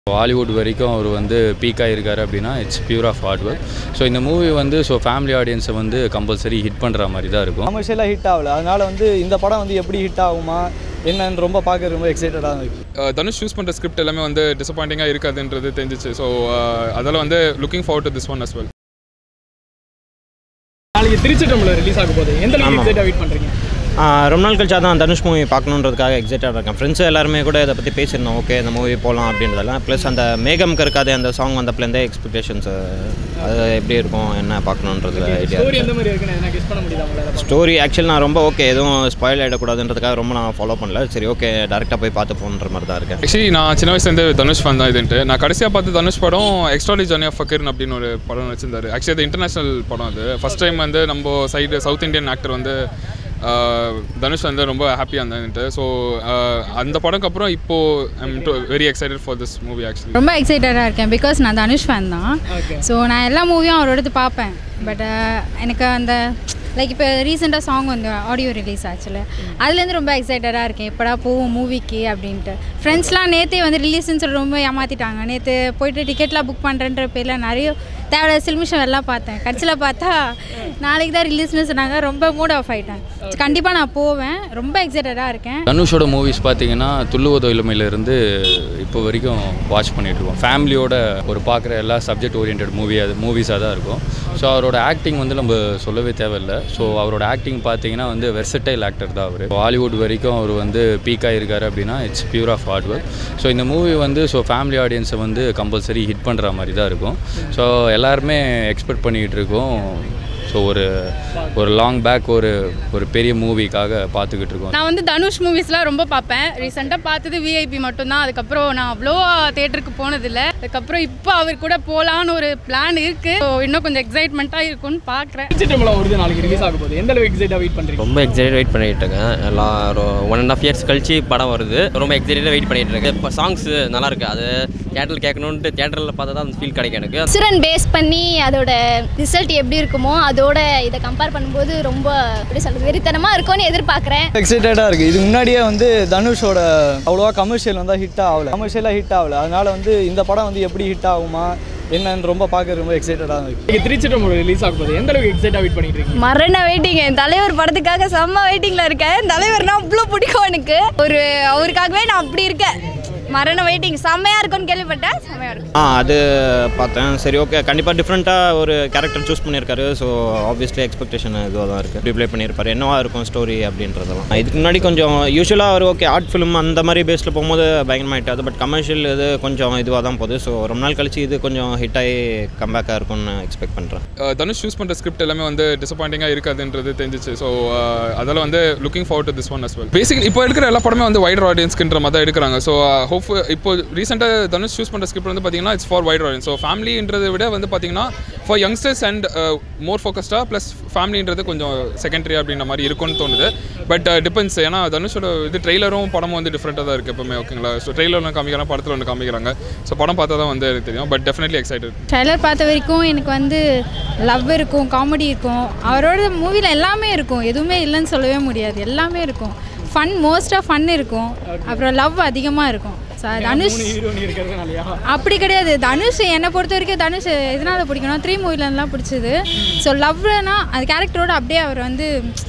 Hollywood வரைக்கும் அவர் வந்து peak ஆகிருக்காரு அப்படின்னா it's pure of hard work so இந்த மூவி வந்து ஸோ ஃபேமிலி ஆடியன்ஸை வந்து கம்பல்சரி ஹிட் பண்ணுற மாதிரி தான் இருக்கும் கமர்ஷியலாக ஹிட் ஆகல அதனால வந்து இந்த படம் வந்து எப்படி ஹிட் ஆகுமா என்னன்னு ரொம்ப பார்க்க ரொம்ப எக்ஸைட்டடாக இருக்கு அஹ் தனுஷ் சூஸ் பண்ணுற ஸ்கிரிப்ட் எல்லாமே வந்து டிசப்பாயிண்டிங்காக இருக்காதுன்றது தெரிஞ்சிச்சு ஸோ அதில் வந்து looking forward to this one as well நாளைக்கு திருச்சிட்டம்பல ரிலீஸ் ஆக போகுது எந்த அளவுக்கு எக்ஸைட்டாக வெயிட் பண்ணுறீங்க ஆ, ரொம்ப நாள் கழிச்சா தான் தனுஷ் மூவி பார்க்கணுன்றதுக்காக எக்ஸைட்டாக இருக்கேன் ஃப்ரெண்ட்ஸு எல்லாருமே கூட இதை பற்றி பேசியிருந்தோம் ஓகே இந்த மூவி போகலாம் அப்படின்றதெல்லாம் ப்ளஸ் அந்த மேகம் கருக்காதே அந்த சாங் வந்தப்பலேருந்தே எக்ஸ்பெக்டேஷன்ஸ் அது எப்படி இருக்கும் என்ன பார்க்கணுன்றது ஐடியா ஸ்டோரி எந்த மாதிரி இருக்குன்னு என்ன கெஸ் பண்ண முடியுதா உங்களால் ஸ்டோரி ஆக்சுவல் நான் ரொம்ப ஓகே எதுவும் ஸ்பாயில் ஆகிடக்கூடாதுன்றதுக்காக ரொம்ப நான் ஃபாலோ பண்ணல சரி ஓகே டேரெக்டாக போய் பார்த்து போகணுன்ற மாதிரி தான் இருக்கேன் ஆக்சுவலி நான் சின்ன வயசுலேருந்து தனுஷ் ஃபேன் தான் இதுன்ட்டு நான் கடைசியாக பார்த்து தனுஷ் படம் எக்ஸ்ட்ராலி ஜானி ஆஃப் ஃபக்கீர்னு அப்படின்னு ஒரு படம் வச்சிருந்தாரு ஆக்சுவலி அது இன்டர்நேஷனல் படம் அது ஃபஸ்ட் டைம் வந்து நம்ம சைடு சவுத் இந்தியன் ஆக்டர் வந்து ஆஹ், தனுஷ் வந்து ரொம்ப ஹாப்பியாக இருந்தான்ட்டு ஸோ அந்த படம்க்கு அப்புறம் இப்போது very excited for this movie actually ரொம்ப எக்ஸைட்டடாக இருக்கேன் பிகாஸ் நான் தனுஷ் ஃபேன் தான் Okay. ஸோ நான் எல்லா மூவியும் அவரோடது பார்ப்பேன் பட் எனக்கு அந்த லைக் இப்போ ரீசெண்டாக சாங் வந்து ஆடியோ ரிலீஸ் ஆச்சுல அதுலேருந்து ரொம்ப எக்ஸைட்டடாக இருக்கேன் எப்படா போவோம் மூவிக்கு அப்படின்ட்டு ஃப்ரெண்ட்ஸ்லாம் நேற்றே வந்து ரிலீஸ்னு சொல்லி ரொம்ப ஏமாற்றிட்டாங்க நேற்று போயிட்டு டிக்கெட்லாம் புக் பண்ணுறன்ற பேரில் நிறைய தேவையான சில்மிஷம் எல்லாம் பார்த்தேன் கடைசியில் பார்த்தா நாளைக்கு தான் ரிலீஸ்னு சொன்னாங்க ரொம்ப மூட் ஆஃப் ஆகிட்டேன் கண்டிப்பாக நான் போவேன் ரொம்ப எக்ஸைட்டடாக இருக்கேன் தனுஷோட மூவிஸ் பார்த்தீங்கன்னா துள்ளுவதோ இளமையிலேருந்து இப்போ வரைக்கும் வாட்ச் பண்ணிகிட்ருக்கோம் ஃபேமிலியோட ஒரு பார்க்குற எல்லா சப்ஜெக்ட் ஓரியன்ட் மூவி அது மூவிஸாக தான் இருக்கும் ஸோ அவரோட ஆக்டிங் வந்து நம்ம சொல்லவே தேவையில்லை ஸோ அவரோட ஆக்டிங் பார்த்தீங்கன்னா வந்து வெர்சடைல் ஆக்டர் தான் அவர் ஹாலிவுட் வரைக்கும் அவர் வந்து பீக் ஆகிருக்காரு அப்படின்னா it's pure of hard work so இந்த மூவி வந்து ஸோ ஃபேமிலி ஆடியன்ஸை வந்து கம்பல்சரி ஹிட் பண்ணுற மாதிரி தான் இருக்கும் ஸோ எல்லாருமே எக்ஸ்பெக்ட் பண்ணிக்கிட்டு இருக்கோம் ஸோ ஒரு ஒரு லாங் பேக் ஒரு ஒரு பெரிய மூவிக்காக பார்த்துக்கிட்டு இருக்கோம் நான் வந்து தனுஷ் மூவிஸ்லாம் ரொம்ப பார்ப்பேன் ரீசெண்டாக பார்த்தது விஐபி மட்டும்தான் அதுக்கப்புறம் நான் அவ்வளோ தேட்டருக்கு போனதில்லை அதுக்கப்புறம் இப்போ அவர் கூட போகலான்னு ஒரு பிளான் இருக்குது ஸோ இன்னும் கொஞ்சம் எக்ஸைட்மெண்ட்டாக இருக்கும்னு பார்க்குறேன் திருச்சிட்டம்பலம் வருது நாளைக்கு ரிலீஸ் ஆக போகுது எந்த அளவுக்கு எக்ஸைட்டாக வெயிட் பண்ணுறீங்க ரொம்ப எக்ஸைட்டட் வெயிட் பண்ணிட்டு இருக்கேன் எல்லாம் ஒன் அண்ட் ஆஃப் இயர்ஸ் கழிச்சு படம் வருது ரொம்ப எக்ஸைட்டடாக வெயிட் பண்ணிட்டு இருக்கேன் இப்போ சாங்ஸ் நல்லா இருக்கு அது தியேட்டரில் கேட்கணுன்ட்டு தியேட்டரில் பார்த்தா தான் அந்த ஃபீல் கிடைக்கும் எனக்கு சுரன் பேஸ் பண்ணி அதோட ரிசல்ட் எப்படி இருக்குமோ அதோட இதை கம்பேர் பண்ணும்போது ரொம்ப எப்படி சொல்றது வெறித்தனமாக இருக்கும்னு எதிர்பார்க்குறேன் எக்ஸைட்டடாக இருக்குது இது முன்னாடியே வந்து தனுஷோட அவ்வளோவா கமர்ஷியல் வந்து ஹிட் ஆகல கமர்ஷியலாக ஹிட் ஆகல அதனால வந்து இந்த படம் வந்து எப்படி ஹிட் ஆகுமா என்னன்னு ரொம்ப பார்க்க ரொம்ப எக்ஸைட்டடாக இருக்கு நாளைக்கு திருச்சிட்டம்பலம் ரிலீஸ் ஆக போகுது எந்த அளவுக்கு எக்ஸைட்டாக வெயிட் பண்ணிட்டு இருக்கீங்க மரண வெயிட்டிங் என் தலைவர் படத்துக்காக செம்ம வெயிட்டிங்கில் இருக்கேன் தலைவர்னா அவ்வளோ பிடிக்கும் எனக்கு ஒரு அவருக்காகவே நான் அப்படி இருக்கேன் மரண வெயிட்டிங் செம்மையாக இருக்கும்னு கேள்விப்பட்டேன் செம்மையாக இருக்கும் ஆ அது பார்த்தேன் சரி ஓகே கண்டிப்பாக டிஃப்ரெண்ட்டாக ஒரு கேரக்டர் சூஸ் பண்ணியிருக்காரு ஸோ ஆப்வியஸ்லி எக்ஸ்பெக்டேஷன் இதுவாக தான் இருக்குது ரிப்ளை பண்ணியிருப்பாரு என்னவா இருக்கும் ஸ்டோரி அப்படின்றதெல்லாம் இதுக்கு முன்னாடி கொஞ்சம் யூஸ்வலாக அவர் ஓகே ஆர்ட் ஃபிலிம் அந்த மாதிரி பேஸில் போகும்போது பயங்கரமாயிட்டாது பட் கமர்ஷியல் இது கொஞ்சம் இதுவாக தான் போகுது ஸோ ரொம்ப நாள் கழிச்சு இது கொஞ்சம் ஹிட் ஆகி கம்பேக்காக இருக்கும்னு எக்ஸ்பெக்ட் பண்ணுறேன் தனுஷ் சூஸ் பண்ணுற ஸ்கிரிப்ட் எல்லாமே வந்து டிசப்பாயிண்டிங்காக இருக்காதுன்றது தெரிஞ்சிச்சு ஸோ அதில் வந்து looking forward to this one as well basically இப்போ இருக்கிற எல்லா படமே வந்து வைடர் ஆடியன்ஸ்க்குன்ற மாதிரி தான் எடுக்கிறாங்க ஸோ ஹோப் இப்போ ரீசெண்டாக தனுஷ் சூஸ் பண்ணுற ஸ்கிரிப்ட் வந்து பார்த்தீங்கன்னா it's for wider audience so ஃபேமிலின்றதை விட வந்து பார்த்தீங்கன்னா ஃபார் யங்ஸ்டர்ஸ் அண்ட் மோர் ஃபோக்கஸ்டாக ப்ளஸ் ஃபேமிலின்றது கொஞ்சம் செகண்டரி அப்படின்ற மாதிரி இருக்கும்னு தோணுது பட் டிபெண்ட்ஸ் ஏன்னா தனுஷோட இது ட்ரெய்லரும் படமும் வந்து டிஃப்ரெண்ட்டாக தான் இருக்குது எப்பவுமே ஓகேங்களா ஸோ ட்ரெய்லர் ஒன்று காமிக்கிறாங்க படத்தில் ஒன்று காமிக்கிறாங்க ஸோ படம் பார்த்தா தான் வந்து எனக்கு தெரியும் பட் டெஃபினெட்லி எக்ஸைட்டட் ட்ரைலர் பார்த்த வரைக்கும் எனக்கு வந்து லவ் இருக்கும் காமெடி இருக்கும் அவரோட மூவியில் எல்லாமே இருக்கும் எதுவுமே இல்லைன்னு சொல்லவே முடியாது எல்லாமே இருக்கும் ஃபன் மோஸ்ட்டாக ஃபன் இருக்கும் அப்புறம் லவ் அதிகமாக இருக்கும் ஸோ தனுஷ் மூணு ஹீரோனி இருக்கிறதுனாலயா அப்படி கிடையாது தனுஷ் என்னை பொறுத்த வரைக்கும் தனுஷ் எதனால் பிடிக்கணும் த்ரீ மூவிலலாம் பிடிச்சது ஸோ லவ்னா அந்த கேரக்டரோட அப்படியே அவர் வந்து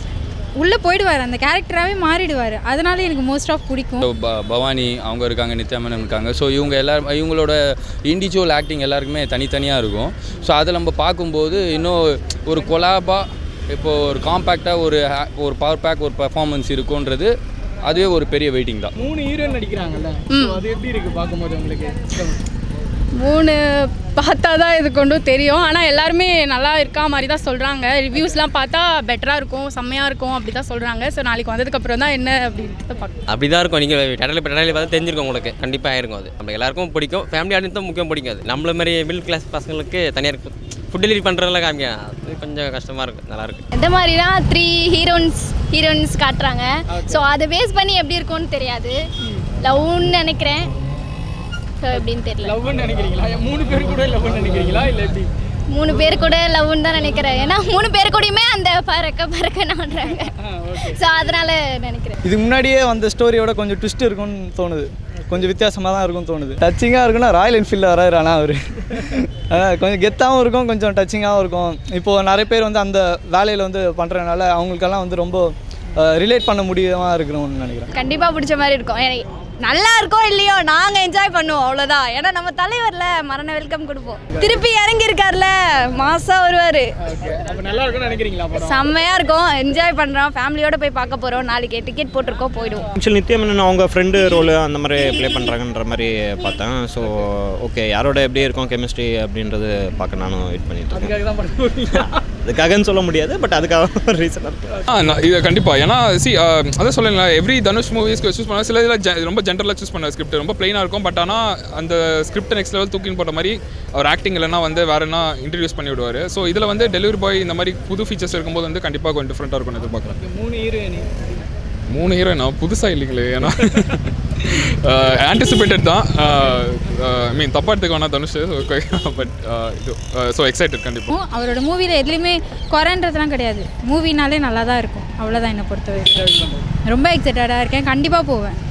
உள்ளே போயிடுவார் அந்த கேரக்டராகவே மாறிடுவார் அதனால எனக்கு மோஸ்ட் ஆஃப் பிடிக்கும் ஸோ ப பவானி அவங்க இருக்காங்க நித்யா மேனன் இருக்காங்க ஸோ இவங்க எல்லாரும் இவங்களோட இண்டிவிஜுவல் ஆக்டிங் எல்லாருக்குமே தனித்தனியாக இருக்கும் ஸோ அதை நம்ம பார்க்கும்போது இன்னும் ஒரு கொலாபாக இப்போ ஒரு காம்பேக்டாக ஒரு ha- ஒரு பவர் பேக் ஒரு பர்ஃபார்மன்ஸ் இருக்குன்றது அதுவே ஒரு பெரிய வெயிட்டிங் தான் மூணு ஹீரோயின் நடிக்கிறாங்கல்ல So அது எப்படி இருக்கு பார்க்கும்போது உங்களுக்கு மூணு பார்த்தா தான் இது கொண்டும் தெரியும் ஆனால் எல்லாருமே நல்லா இருக்கா மாதிரி தான் சொல்கிறாங்க ரிவ்யூஸ்லாம் பார்த்தா பெட்டராக இருக்கும் செம்மையாக இருக்கும் அப்படி தான் சொல்கிறாங்க ஸோ நாளைக்கு வந்ததுக்கப்புறம் தான் என்ன அப்படின்ட்டு பார்க்கலாம் அப்படி தான் இருக்கும் நீங்கள் டேட்டரில் டேட்டரில் பார்த்தா தெரிஞ்சிருக்கும் உங்களுக்கு கண்டிப்பாக ஆயிருக்கும் அது நம்ம எல்லாருக்கும் பிடிக்கும் ஃபேமிலி ஆடியன்ஸ் தான் முக்கியம் பிடிக்கும் அது நம்மள மாதிரி மிடில் கிளாஸ் பசங்களுக்கு தனியாக இருக்கும் ஃபுட் டெலிவரி பண்ணுறதுலாம் காமிக்க அது கொஞ்சம் கஷ்டமாக இருக்கும் நல்லாயிருக்கு எந்த மாதிரினா த்ரீ ஹீரோயின்ஸ் ஹீரோயின்ஸ் காட்டுறாங்க ஸோ அதை பேஸ் பண்ணி எப்படி இருக்கும்னு தெரியாது லவ்னு நினைக்கிறேன் ஸோ எப்படின்னு தெரியல லவ்னு நினைக்கிறீங்களா மூணு பேர் கூட லவ்னு நினைக்கிறீங்களா இல்லை எப்படி மூணு பேர் கூட லவ்னு தான் நினைக்கிறேன் ஏன்னா மூணு பேர் கூடயுமே அந்த பறக்க பறக்க நாடுறாங்க ஸோ அதனால நினைக்கிறேன் இதுக்கு முன்னாடியே வந்த ஸ்டோரியோட கொஞ்சம் ட்விஸ்ட் இருக்கும்னு தோணுது கொஞ்சம் வித்தியாசமாக தான் இருக்கும்னு தோணுது டச்சிங்காக இருக்குன்னா ராயல் என்ஃபீல்டில் வராரு ஆனால் அவர் கொஞ்சம் கெத்தாகவும் இருக்கும் கொஞ்சம் டச்சிங்காகவும் இருக்கும் இப்போது நிறைய பேர் வந்து அந்த வேலையில் வந்து பண்ணுறதுனால அவங்களுக்கெல்லாம் வந்து ரொம்ப ரிலேட் பண்ண முடியாமல் இருக்கிறோம்னு நினைக்கிறேன் கண்டிப்பாக பிடிச்ச மாதிரி இருக்கும் எனக்கு நல்லா இருக்கோ இல்லையோ நாங்கள் என்ஜாய் பண்ணுவோம் அவ்வளோதான் ஏன்னா நம்ம தலைவர்ல மரண வெல்கம் கொடுப்போம் திருப்பி இறங்கி இருக்கார்ல மாசா வருவார் அப்போ நல்லா இருக்கும்னு நினைக்கிறீங்களா படம் செம்மையாக இருக்கும் என்ஜாய் பண்ணுறோம் ஃபேமிலியோட போய் பார்க்க போகிறோம் நாளைக்கு டிக்கெட் போட்டிருக்கோம் போயிடுவோம் ஆக்சுவலி நித்யமேனன் அவங்க ஃப்ரெண்டு ரோல் அந்த மாதிரி ப்ளே பண்ணுறாங்கன்ற மாதிரி பார்த்தேன் ஸோ ஓகே யாரோட எப்படி இருக்கும் கெமிஸ்ட்ரி அப்படின்றது பார்க்க நானும் வெயிட் பண்ணிட்டு இருக்கேன் அதுக்காக தான் படம் போடுறீங்களா? அதுக்காகன்னு சொல்ல முடியாது பட் அதுக்காக ரீசனாக இருக்கு ஆ நான் இது கண்டிப்பாக ஏன்னா சி அதான் சொல்லல எவ்ரி தனுஷ் மூவிஸ்க்கு சூஸ் பண்ண சில இதில் ஜ- ரொம்ப ஜென்ரலாக சூஸ் பண்ண ஸ்கிரிப்ட் ரொம்ப பிளைனாக இருக்கும் பட் ஆனால் அந்த ஸ்கிரிப்ட் நெக்ஸ்ட் லெவல் தூக்கின்னு போட்ட மாதிரி அவர் ஆக்டிங் இல்லைனா வந்து வேற என்ன இன்ட்ரடியூஸ் பண்ணி விடுவார் ஸோ இதில் வந்து டெலிவரி பாய் இந்த மாதிரி புது ஃபீச்சர்ஸ் இருக்கும்போது வந்து கண்டிப்பாக கொஞ்சம் டிஃப்ரெண்ட்டாக இருக்கும்னு எதிர்பார்க்குறேன் இந்த மூணு ஹீரோயின் மூணு ஹீரோயினா புதுசாக இல்லைங்களே ஏன்னா ஆன்டிசிபேட்டட் தான் ஐ மீன் தப்பாக எடுத்துக்க வேணாம் தனுஷ் பட் இது ஸோ எக்ஸைட்டட் கண்டிப்பாக அவரோட மூவியில் எதுலேயுமே குறைன்றதுலாம் கிடையாது மூவினாலே நல்லா தான் இருக்கும் அவ்வளோதான் என்னை பொறுத்தவரை ரொம்ப எக்ஸைட்டடாக இருக்கேன் கண்டிப்பாக போவேன்